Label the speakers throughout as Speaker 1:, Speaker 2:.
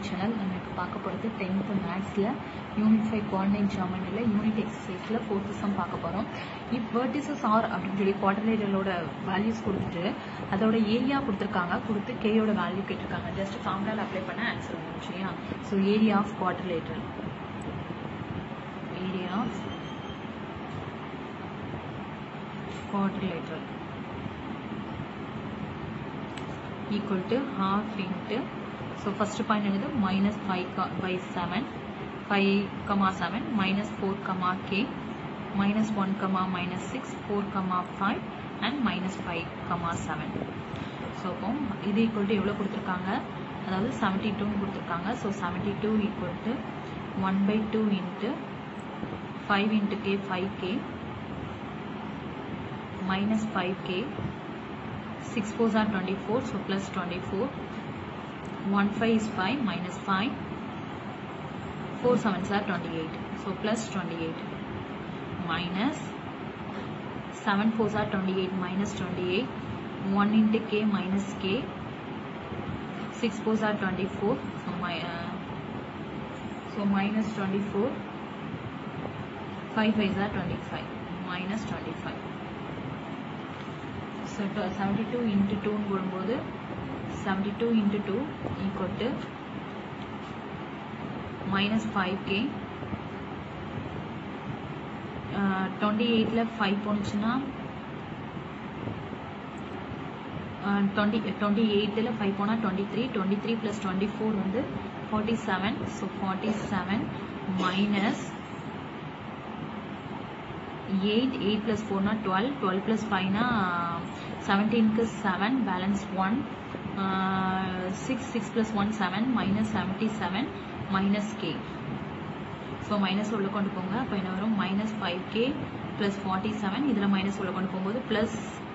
Speaker 1: Channel நம்ம இப்போ பார்க்க போகிறது டென்த்து மேக்ஸில் யூனிட் ஃபைவ் குவான்டைன் ஜாமெண்ட்ரியில் யூனிட் எக்ஸசைஸில் ஃபோர்த்து சம் பார்க்க போகிறோம் இப் வெர்டிசஸ் ஆர் அப்படின்னு சொல்லி குவாட்ரலேட்டரோட வேல்யூஸ் கொடுத்துட்டு அதோட ஏரியா கொடுத்துருக்காங்க கொடுத்து கேயோட வேல்யூ கேட்டிருக்காங்க ஜஸ்ட் ஃபார்முலாவில் அப்ளை பண்ண ஆன்சர் வந்துடும் சரியா so area of quadrilateral area of quadrilateral equal to half into so first point என்னது minus 5 by 7 5 comma 7 minus 4 comma k minus 1 comma minus 6 4 comma 5 and minus 5 comma 7 so அப்போ இது equal to எவ்வளோ கொடுத்துருக்காங்க அதாவது seventy டூன்னு கொடுத்துருக்காங்க so seventy two equal to one by two into five into K five K minus 5k 6 4s are 24 so plus 24 1 5 is 5 minus 5 4 7s are 28 so plus 28 minus 7 4s are 28 minus 28 1 into k minus k 6 4s are 24 so my uh, so minus 24 5 5s are 25 minus 25 so seventy two into டூன்னு போடும்போது seventy two into two equal to minus five K twenty எயிட்டில் five போணுச்சுன்னா twenty twenty எயிட்டில் five போனால் twenty three twenty three plus twenty four வந்து forty seven so forty seven minus eight eight plus ஃபோர்னா twelve twelve plus ஃபைவ்னா செவன்டீனுக்கு seven balance one six six plus one seven minus seventy seven minus K so minus உள்ள கொண்டு போங்க அப்போ என்ன வரும் minus five K plus forty seven இதில் மைனஸ் உள்ள கொண்டு போகும்போது plus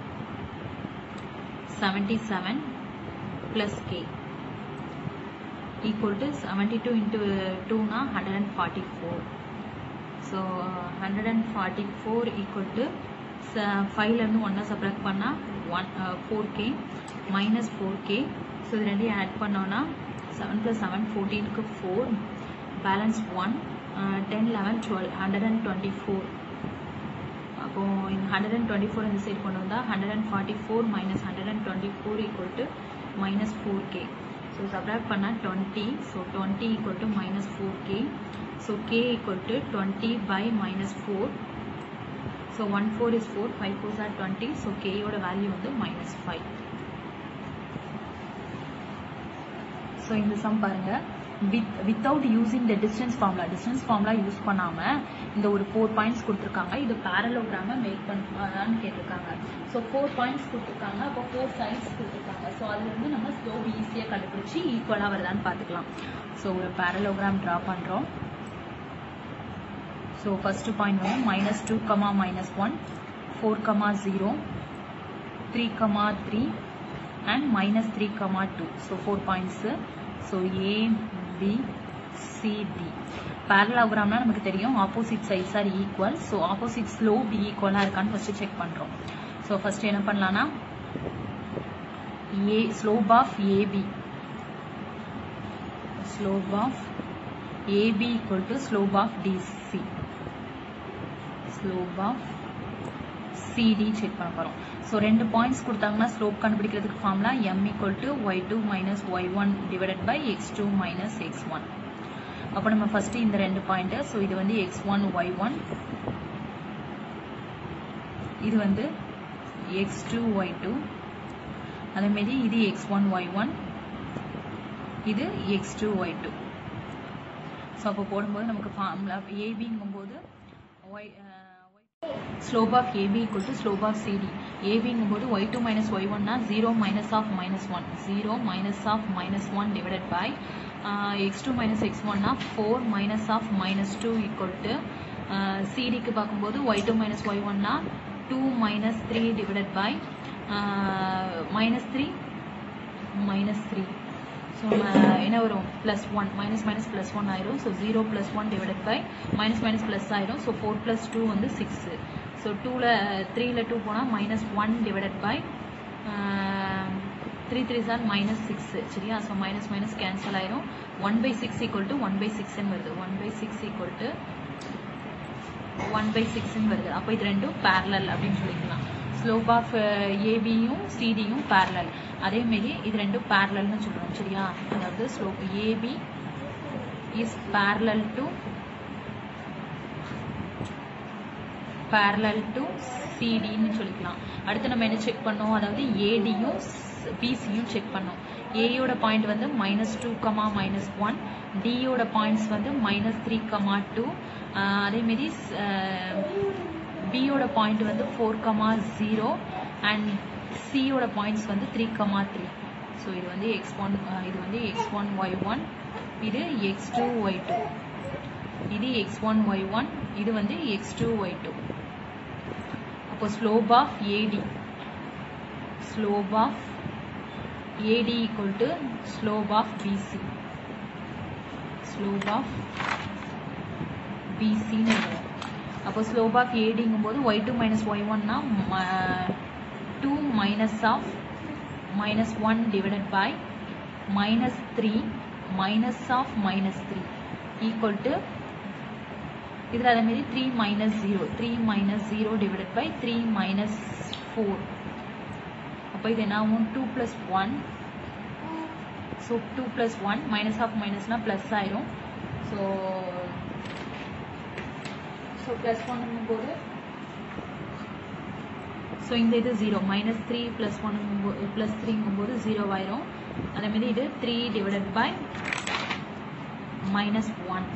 Speaker 1: seventy seven plus K equal to seventy two into டூனா hundred and forty four so hundred and forty four equal to ஃபைவ்லேருந்து ஒன்றை சப்ராக்ட் பண்ணால் one four K minus four K so இது ரெண்டையும் ஆட் பண்ணோன்னா செவன் ப்ளஸ் செவன் ஃபோர்டீனுக்கு four balance one ten eleven twelve hundred and twenty four அப்போது இந்த hundred and twenty four இந்த சைடு கொண்டு வந்தால் hundred and forty four minus hundred and twenty four equal to minus four K so subtract பண்ணால் twenty so twenty equal to minus four K So k equal to 20 by minus 4. So 1 4 is 4, 5 4s are 20. So k யோட value வந்து minus 5. So இந்த sum பாருங்க with without using the distance formula distance formula use பண்ணாம இந்த ஒரு four points கொடுத்துருக்காங்க இது பேரலோகிராம make பண்ணலான்னு கேட்டிருக்காங்க ஸோ ஃபோர் பாயிண்ட்ஸ் கொடுத்துருக்காங்க அப்போ ஃபோர் சைட்ஸ் கொடுத்துருக்காங்க ஸோ அதுல இருந்து நம்ம ஸ்லோப் ஈஸியாக கண்டுபிடிச்சி ஈக்குவலாக வருதான்னு பார்த்துக்கலாம் ஸோ ஒரு பேரலோகிராம் ட்ரா பண்ணுறோம் ஸோ ஃபர்ஸ்ட் பாயிண்ட் வந்து minus two comma minus one four comma zero three comma three and minus three comma two so four points so A B C D பேரலோகிராம்னா நமக்கு தெரியும் opposite sides are equal so opposite slope ஈக்குவலாக இருக்கான்னு first check பண்ணுறோம் so first என்ன பண்ணலாம்னா a slope of AB slope of AB equal to slope of DC slope of CD check பண்ண போறோம் ஸோ ரெண்டு பாயிண்ட்ஸ் கொடுத்தாங்கன்னா ஸ்லோப் கண்டுபிடிக்கிறதுக்கு formula m equal to y2 minus y1 divided by x2 minus x1 அப்போ நம்ம first இந்த ரெண்டு point so இது வந்து x1 y1 இது வந்து x2 y2 அதே மாதிரி இது x1 y1 இது x2 y2 ஸோ அப்போ போடும்போது நமக்கு ஃபார்முலா ஏபிங்கும்போது Y slope of AB equal to slope of CD ஏபிங்கும்போது ஒய் டூ மைனஸ் ஒய் ஒன்னா zero minus of minus one zero minus of minus one divided by X two minus X ஒன்னா four minus of minus two equal to சிடிக்கு பார்க்கும்போது Y two minus Y ஒன்னா two minus three divided by minus three minus three so என்ன வரும் plus one minus minus plus one ஆயிரும் so zero plus one divided by minus minus plus ஆயிரும் so four plus two வந்து six so டூவில் த்ரீயில் two போனால் minus one divided by three three sir minus six சரியா so minus minus cancel ஆயிரும் one by six equal to one by சிக்ஸ்ன்னு வருது one by six equal to one by சிக்ஸ்ன்னு வருது அப்போ இது ரெண்டும் பேரலல் அப்படின்னு சொல்லிக்கலாம் ஸ்லோப் ஆஃப் ஏபியும் சிடியும் பேரலல் அதேமாரி இது ரெண்டும் பேரலல்னு சொல்கிறோம் சரியா அதாவது slope AB is parallel to parallel to சிடின்னு சொல்லிக்கலாம் அடுத்து நம்ம என்ன செக் பண்ணோம் அதாவது ஏடியும் பிசியும் செக் பண்ணோம் ஏயோட பாயிண்ட் வந்து minus two comma minus one டியோட பாயிண்ட்ஸ் வந்து மைனஸ் த்ரீ கமா டூ அதேமாரி பியோட பாயிண்ட் வந்து ஃபோர் கமா ஜீரோ அண்ட் சியோட பாயிண்ட்ஸ் வந்து த்ரீ கமா த்ரீ ஸோ இது வந்து எக்ஸ் ஒன் இது வந்து எக்ஸ் ஒன் ஒய் ஒன் இது எக்ஸ் டூ ஒய் டூ இது எக்ஸ் ஒன் ஒய் ஒன் இது வந்து எக்ஸ் டூ ஒய் டூ அப்போ slope of AD slope of AD equal to slope of BC. Slope of BC ன்னு எழுதுறோம் அப்போ ஸ்லோப் ஆஃப் ஏடிங்கும் போது ஒய் டூ மைனஸ் ஒய் ஒன்னா two minus of minus one divided by minus three minus of minus three equal to இதில் அதேமாரி three minus zero three minus zero divided by three minus four அப்போ இது என்ன ஆகும் two plus one so two plus one minus of மைனஸ்னால் plus ஆயிரும் so so plus ஒன்னும் போது ஸோ இந்த இது ஜீரோ மைனஸ் த்ரீ ப்ளஸ் ஒன்னும் போது ப்ளஸ் த்ரீங்கும் போது ஜீரோ ஆயிரும் அதேமாரி இது three divided by minus one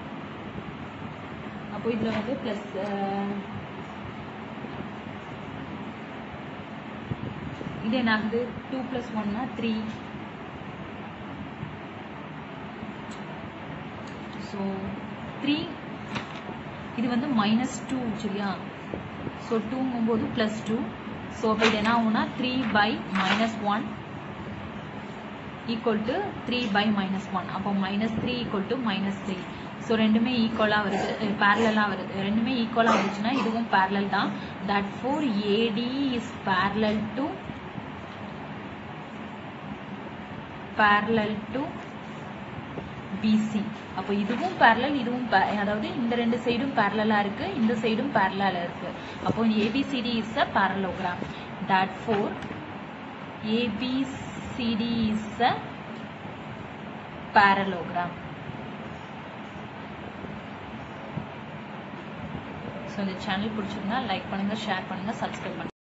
Speaker 1: அப்போ இதில் வந்து ப்ளஸ் இது என்ன ஆகுது டூ ப்ளஸ் ஒன்னா த்ரீ ஸோ த்ரீ இது வந்து மைனஸ் டூ சரியா ஸோ டூங்கும் போது ப்ளஸ் டூ ஸோ அப்போ இது என்ன ஆகும்னா three by minus one equal to three by minus one அப்போ minus three equal to minus three so ரெண்டுமே ஈக்குவலாக வருது பேரலாக வருது ரெண்டுமே ஈக்குவலாக வந்துச்சுன்னா இதுவும் பேரலல் தான் therefore AD is parallel to parallel to BC அப்போ இதுவும் parallel இதுவும் அதாவது இந்த ரெண்டு சைடும் parallel இருக்கு இந்த சைடும் parallel இருக்கு அப்போ ABCD is a parallelogram therefore ABCD is a parallelogram so இந்த சேனல் பிடிச்சிருந்தா லைக் பண்ணுங்க ஷேர் பண்ணுங்க சப்ஸ்கிரைப் பண்ணுங்க